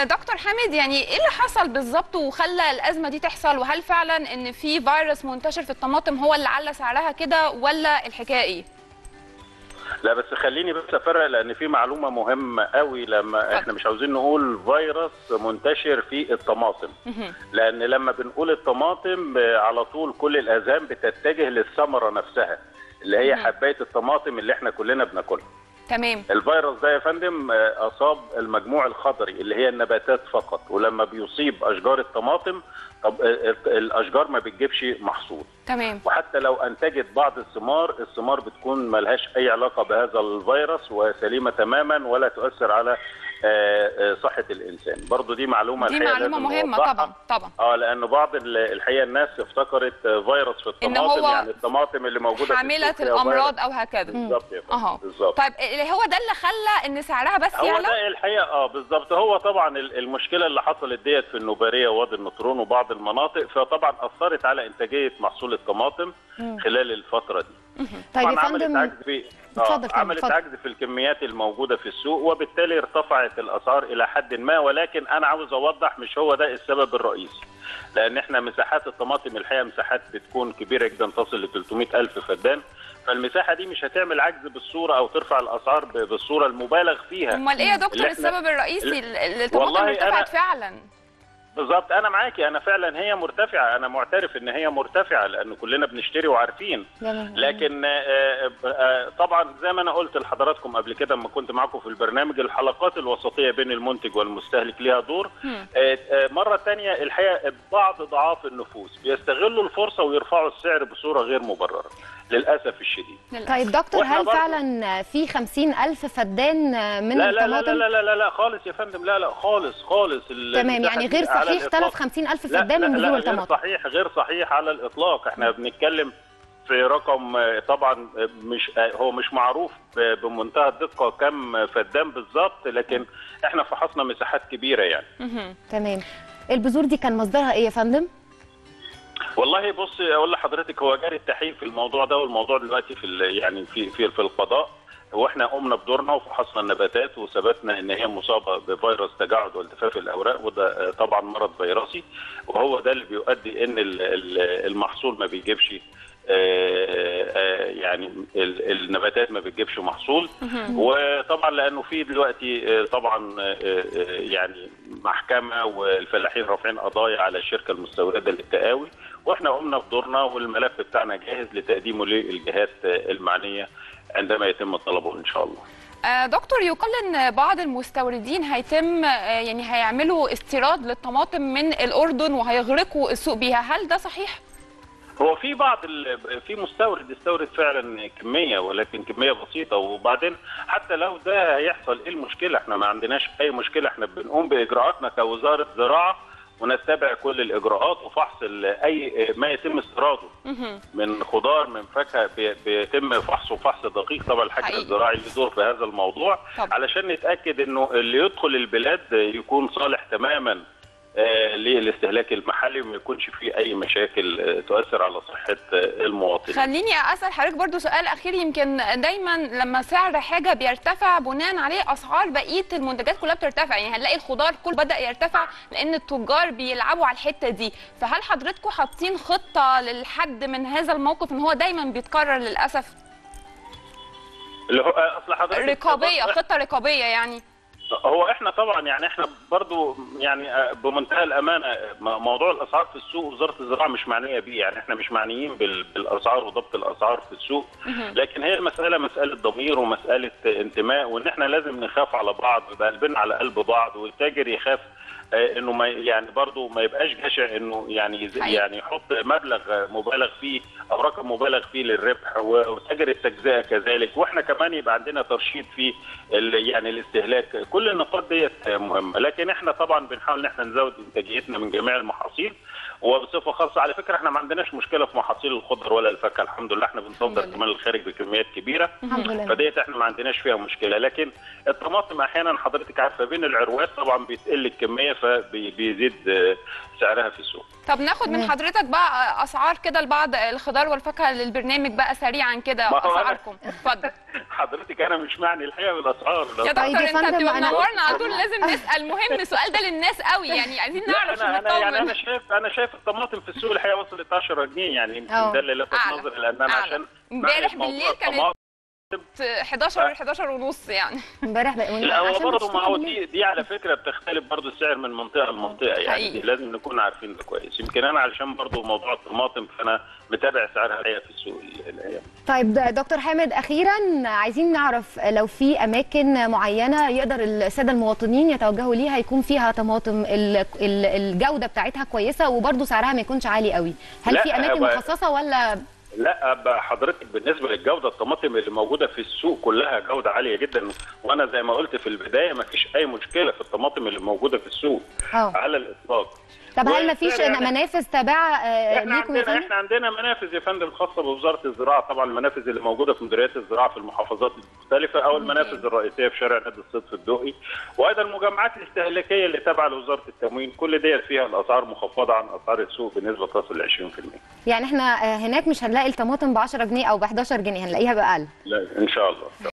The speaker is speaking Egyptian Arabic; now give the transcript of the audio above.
آه، دكتور حامد يعني ايه اللي حصل بالظبط وخلى الازمه دي تحصل وهل فعلا ان في فيروس منتشر في الطماطم هو اللي على سعرها كده ولا الحكايه ايه لا بس خليني بس افرق لان في معلومه مهمه قوي لما احنا مش عاوزين نقول فيروس منتشر في الطماطم لان لما بنقول الطماطم آه، على طول كل الاذهان بتتجه للثمره نفسها اللي هي حبايه الطماطم اللي احنا كلنا بناكلها تمام الفيروس ده يا فندم آه، اصاب المجموع الخضري اللي هي النباتات فقط ولما بيصيب اشجار الطماطم طب آه، آه، الاشجار ما بتجيبش محصول تمام وحتى لو انتجت بعض الثمار الثمار بتكون ملهاش اي علاقه بهذا الفيروس وسليمه تماما ولا تؤثر على آه، آه، صحه الانسان برضو دي معلومه دي الحقيقة معلومه لازم مهمه نوضحها. طبعا طبعا اه لان بعض ال- الحقيقه الناس افتكرت آه، فيروس في إن الطماطم هو يعني الطماطم اللي موجوده في حامله السوق فيها الامراض فيروس. او هكذا بالظبط يا فندم اهو بالظبط طيب اللي هو ده اللي خلى ان سعرها بس هو يعلى ده الحقيقه اه بالظبط هو طبعا ال- المشكله اللي حصلت ديت في النوباريه ووادي النطرون وبعض المناطق فطبعا اثرت على انتاجيه محصول الطماطم خلال الفتره دي طيب يا طبعاً عملت فندم عجز في اتفضل آه فندم، عملت اتفضل. عجز في الكميات الموجوده في السوق وبالتالي ارتفعت الاسعار الى حد ما ولكن انا عاوز اوضح مش هو ده السبب الرئيسي لان احنا مساحات الطماطم الحقيقه مساحات بتكون كبيره جدا تصل ل 300 الف فدان فالمساحه دي مش هتعمل عجز بالصوره او ترفع الاسعار ب- بالصوره المبالغ فيها امال ايه يا دكتور اللي إحنا- السبب الرئيسي اللي- اللي الطماطم والله ارتفعت أنا- فعلا بالظبط انا معاكي انا فعلا هي مرتفعه انا معترف ان هي مرتفعه لان كلنا بنشتري وعارفين جميل. لكن آه، آه، طبعا زي ما انا قلت لحضراتكم قبل كده لما كنت معاكم في البرنامج الحلقات الوسطيه بين المنتج والمستهلك ليها دور آه، آه، مره تانية الحقيقه بعض ضعاف النفوس بيستغلوا الفرصه ويرفعوا السعر بصوره غير مبرره للاسف الشديد طيب دكتور وإحنا هل برضو- فعلا في خمسين ألف فدان من لا لا لا الطماطم؟ لا لا لا لا خالص يا فندم لا لا خالص خالص ال- تمام المساحة يعني دي غير على صحيح الإطلاق. طلب خمسين ألف لا فدان لا من لا بذور غير الطماطم صحيح غير صحيح على الاطلاق احنا بنتكلم في رقم آه، طبعا آه، مش آه، هو مش معروف ب- بمنتهى الدقه كم فدان بالظبط لكن احنا فحصنا مساحات كبيره يعني تمام البذور دي كان مصدرها ايه يا فندم؟ والله بص اقول لحضرتك هو جاري التحقيق في الموضوع ده والموضوع دلوقتي في ال- يعني في في في القضاء هو احنا قمنا بدورنا وفحصنا النباتات وثبتنا ان هي مصابه بفيروس تجعد والتفاف الاوراق وده آه، طبعا مرض فيروسي وهو ده اللي بيؤدي ان ال- ال- المحصول ما بيجيبش آه، آه، يعني ال- النباتات ما بتجيبش محصول وطبعا لانه في دلوقتي آه، طبعا آه، آه، يعني محكمه والفلاحين رافعين قضايا على الشركه المستورده للتقاوي واحنا قمنا بدورنا والملف بتاعنا جاهز لتقديمه للجهات آه، المعنيه عندما يتم طلبه ان شاء الله. آه، دكتور يقال ان بعض المستوردين هيتم آه، يعني هيعملوا استيراد للطماطم من الاردن وهيغرقوا السوق بيها هل ده صحيح هو في بعض ال... في مستورد استورد فعلا كميه ولكن كميه بسيطه وبعدين حتى لو ده هيحصل ايه المشكله احنا ما عندناش اي مشكله احنا بنقوم باجراءاتنا كوزاره زراعه ونتبع كل الاجراءات وفحص ال- اي ما يتم استيراده من خضار من فاكهه بي- بيتم فحصه فحص دقيق طبعا الحاجه حقيقي. الزراعي له دور في هذا الموضوع طبعا. علشان نتاكد انه اللي يدخل البلاد يكون صالح تماما آه، للاستهلاك المحلي وما يكونش فيه اي مشاكل آه، تؤثر على صحه آه، المواطنين خليني اسال حضرتك برضو سؤال اخير يمكن دايما لما سعر حاجه بيرتفع بناء عليه اسعار بقيه المنتجات كلها بترتفع يعني هنلاقي الخضار كله بدا يرتفع لان التجار بيلعبوا على الحته دي فهل حضرتكم حاطين خطه للحد من هذا الموقف ان هو دايما بيتكرر للاسف اللي هو آه، اصل حضرتك رقابيه بص- خطه رقابيه يعني هو احنا طبعا يعني احنا برضو يعني آه، بمنتهى الامانه آه، م- موضوع الاسعار في السوق وزاره الزراعه مش معنيه بيه يعني احنا مش معنيين بال- بالاسعار وضبط الاسعار في السوق لكن هي المساله مساله ضمير ومساله انتماء وان احنا لازم نخاف على بعض ويبقى قلبنا على قلب بعض والتاجر يخاف آه، انه ما يعني برضه ما يبقاش جشع انه يعني يز- حقيقي. يعني يحط مبلغ آه، مبالغ فيه او رقم مبالغ فيه للربح و- وتاجر التجزئه كذلك واحنا كمان يبقى عندنا ترشيد في ال- يعني الاستهلاك كل النقاط ديت مهمه لكن احنا طبعا بنحاول ان احنا نزود انتاجيتنا من جميع المحاصيل وبصفه خاصه على فكره احنا ما عندناش مشكله في محاصيل الخضر ولا الفاكهه الحمد لله احنا بنصدر لله. كمان الخارج بكميات كبيره الحمد لله فديت احنا ما عندناش فيها مشكله لكن الطماطم احيانا حضرتك عارفه بين العروات طبعا بتقل الكميه فبيزيد آه، سعرها في السوق طب ناخد من تمام. حضرتك بقى اسعار كده لبعض الخضار والفاكهه للبرنامج بقى سريعا كده ما هو أنا- اسعاركم اتفضل حضرتك انا مش معني الحقيقه بالاسعار يا طيب دكتور يا انت فندم، بتبقى أنا- منورنا على طول لازم نسال مهم السؤال ده للناس قوي يعني عايزين لا نعرف انا انا يعني انا نطمن شايف انا شايف الطماطم في السوق الحقيقه وصلت 10 جنيه يعني يمكن أه. ده اللي لفت أعلى. نظري لان انا أعلى. عشان امبارح معرف موضوع بالليل كانت الطماطم. 11 11 ونص يعني امبارح بقى لا هو عشان برضه بتشتغل ما هو بالليل. دي دي على فكره بتختلف برضه السعر من منطقه لمنطقه يعني حقيقي. دي لازم نكون عارفين ده كويس يمكن انا علشان برضه موضوع الطماطم فانا متابع سعرها الحقيقه في السوق الايام طيب د- دكتور حامد اخيرا عايزين نعرف لو في اماكن معينه يقدر الساده المواطنين يتوجهوا ليها يكون فيها طماطم ال- ال- الجوده بتاعتها كويسه وبرده سعرها ما يكونش عالي قوي هل لا، في اماكن هو- مخصصه ولا لا بقى حضرتك بالنسبه للجوده الطماطم اللي موجوده في السوق كلها جوده عاليه جدا وانا زي ما قلت في البدايه ما فيش اي مشكله في الطماطم اللي موجوده في السوق اه على الاطلاق طب هل ما فيش والسعر يعني- منافذ تابعه آه، احنا ليكم يا عندنا فندم احنا عندنا منافذ يا فندم خاصه بوزاره الزراعه طبعا المنافذ اللي موجوده في مديريات الزراعه في المحافظات المختلفه او المنافذ الرئيسيه في شارع نادي الصيد في الدقي وايضا المجمعات الاستهلاكيه اللي تابعه لوزاره التموين كل ديت فيها الاسعار مخفضه عن اسعار السوق بنسبه تصل ل 20% يعني احنا آه، هناك مش هنلاقي الطماطم ب 10 جنيه او ب 11 جنيه هنلاقيها باقل لا ان شاء الله